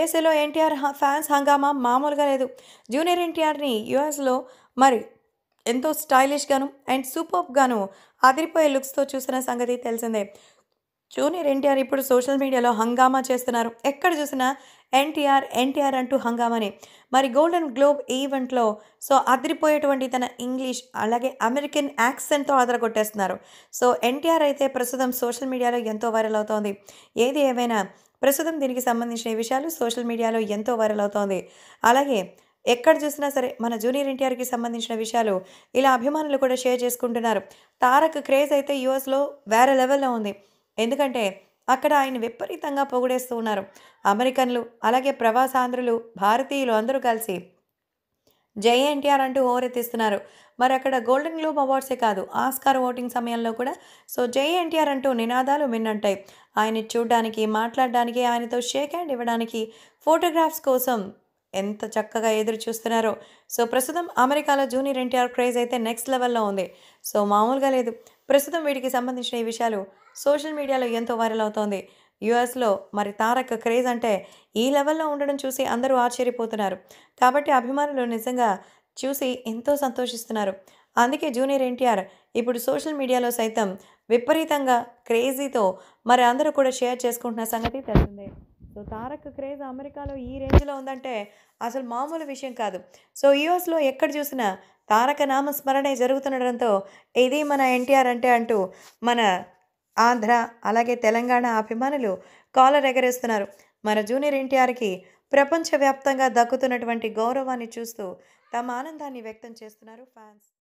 యూఎస్ఏలో ఎన్టీఆర్ హ ఫ్యాన్స్ హంగామా మామూలుగా లేదు జూనియర్ ఎన్టీఆర్ని యూఎస్లో మరి ఎంతో స్టైలిష్గాను అండ్ సూపర్గాను అదిరిపోయే లుక్స్తో చూసిన సంగతి తెలిసిందే జూనియర్ ఎన్టీఆర్ ఇప్పుడు సోషల్ మీడియాలో హంగామా చేస్తున్నారు ఎక్కడ చూసినా ఎన్టీఆర్ ఎన్టీఆర్ అంటూ హంగామాని మరి గోల్డెన్ గ్లోబ్ ఈవెంట్లో సో అదిరిపోయేటువంటి తన ఇంగ్లీష్ అలాగే అమెరికన్ యాక్సెంట్తో అదరగొట్టేస్తున్నారు సో ఎన్టీఆర్ అయితే ప్రస్తుతం సోషల్ మీడియాలో ఎంతో వైరల్ అవుతోంది ఏది ఏమైనా ప్రస్తుతం దీనికి సంబంధించిన ఈ విషయాలు సోషల్ మీడియాలో ఎంతో వైరల్ అవుతోంది అలాగే ఎక్కడ చూసినా సరే మన జూనియర్ ఎన్టీఆర్కి సంబంధించిన విషయాలు ఇలా అభిమానులు కూడా షేర్ చేసుకుంటున్నారు తారక్ క్రేజ్ అయితే యూఎస్లో వేరే లెవెల్లో ఉంది ఎందుకంటే అక్కడ ఆయన విపరీతంగా పొగిడేస్తూ ఉన్నారు అమెరికన్లు అలాగే ప్రవాసాంధ్రులు భారతీయులు అందరూ కలిసి జై ఎన్టీఆర్ అంటూ హోరెత్తిస్తున్నారు మరి అక్కడ గోల్డెన్ గ్లోబ్ అవార్డ్సే కాదు ఆస్కార్ ఓటింగ్ సమయంలో కూడా సో జై ఎన్టీఆర్ అంటూ నినాదాలు విన్నంటాయి ఆయన చూడడానికి మాట్లాడడానికి ఆయనతో షేక్ హ్యాండ్ ఇవ్వడానికి ఫోటోగ్రాఫ్స్ కోసం ఎంత చక్కగా ఎదురు చూస్తున్నారో సో ప్రస్తుతం అమెరికాలో జూనియర్ ఎన్టీఆర్ క్రేజ్ అయితే నెక్స్ట్ లెవెల్లో ఉంది సో మామూలుగా లేదు ప్రస్తుతం వీటికి సంబంధించిన ఈ విషయాలు సోషల్ మీడియాలో ఎంతో వైరల్ అవుతోంది యుఎస్లో మరి తారక్ క్రేజ్ అంటే ఈ లెవెల్లో ఉండడం చూసి అందరూ ఆశ్చర్యపోతున్నారు కాబట్టి అభిమానులు నిజంగా చూసి ఎంతో సంతోషిస్తున్నారు అందుకే జూనియర్ ఎన్టీఆర్ ఇప్పుడు సోషల్ మీడియాలో సైతం విపరీతంగా క్రేజీతో మరి అందరూ కూడా షేర్ చేసుకుంటున్న సంగతి తెలిసిందే సో తారక్ క్రేజ్ అమెరికాలో ఈ రేంజ్లో ఉందంటే అసలు మామూలు విషయం కాదు సో యూఎస్లో ఎక్కడ చూసినా తారక నామస్మరణే జరుగుతుండడంతో ఇది మన ఎన్టీఆర్ అంటే అంటూ మన ఆంధ్ర అలాగే తెలంగాణ అభిమానులు కాలర్ ఎగరేస్తున్నారు మన జూనియర్ ఎన్టీఆర్కి ప్రపంచవ్యాప్తంగా దక్కుతున్నటువంటి గౌరవాన్ని చూస్తూ తమ ఆనందాన్ని వ్యక్తం చేస్తున్నారు ఫ్యాన్స్